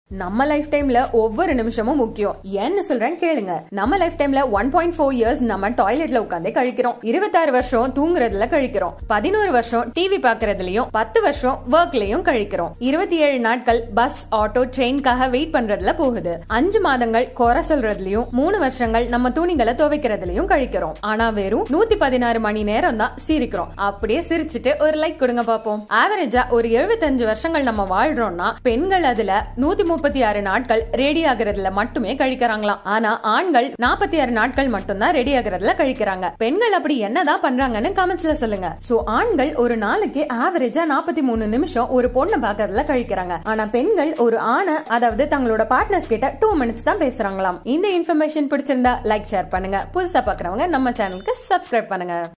நம்ம லைஃப் டைம்ல ஒவ்வொரு நிமிஷமும் முக்கியம் ஏன்னு சொல்றேன் கேளுங்க நம்ம லைஃப் டைம்ல ஒன் பாயிண்ட் ஃபோர் இயர்ஸ் நம்ம டாய்லெட்ல உட்காந்து கழிக்கிறோம் இருபத்தாறு வருஷம் தூங்குறதுல கழிக்கிறோம் பதினோரு வருஷம் டிவி பாக்குறதுலயும் பத்து வருஷம் ஒர்க்லயும் கழிக்கிறோம் இருபத்தி ஏழு நாட்கள் பஸ் ஆட்டோ ட்ரெயின்காக வெயிட் பண்றதுல போகுது அஞ்சு மாதங்கள் குறை சொல்றதுலயும் மூணு வருஷங்கள் நம்ம துணிகளை துவைக்கிறதுலயும் கழிக்கிறோம் ஆனா வெறும் நூத்தி பதினாறு மணி நேரம் தான் சிரிக்கிறோம் அப்படியே சிரிச்சிட்டு ஒரு லைக் கொடுங்க பாப்போம் ஆவரேஜா ஒரு எழுபத்தஞ்சு வருஷங்கள் நம்ம வாழ்றோம்னா பெண்கள் அதுல நூத்தி முப்பத்தி ஆறு நாட்கள் ரெடி ஆகுறதுல மட்டுமே கழிக்கிறாங்களாம் ஆனா ஆண்கள் நாற்பத்தி ஆறு நாட்கள் மட்டும்தான் ரெடி ஆகுறதுல கழிக்கிறாங்க பெண்கள் அப்படி என்னதான் பண்றாங்கன்னு கமெண்ட்ஸ்ல சொல்லுங்க சோ ஆண்கள் ஒரு நாளைக்கு ஆவரேஜா நாற்பத்தி மூணு நிமிஷம் ஒரு பொண்ணை பாக்குறதுல கழிக்கிறாங்க ஆனா பெண்கள் ஒரு ஆணை அதாவது தங்களோட பார்ட்னர்ஸ் கிட்ட டூ மினிட்ஸ் தான் பேசுறாங்களாம் இந்த இன்ஃபர்மேஷன் பிடிச்சிருந்தா லைக் ஷேர் பண்ணுங்க புதுசா பாக்குறவங்க நம்ம சேனலுக்கு சப்ஸ்கிரைப் பண்ணுங்க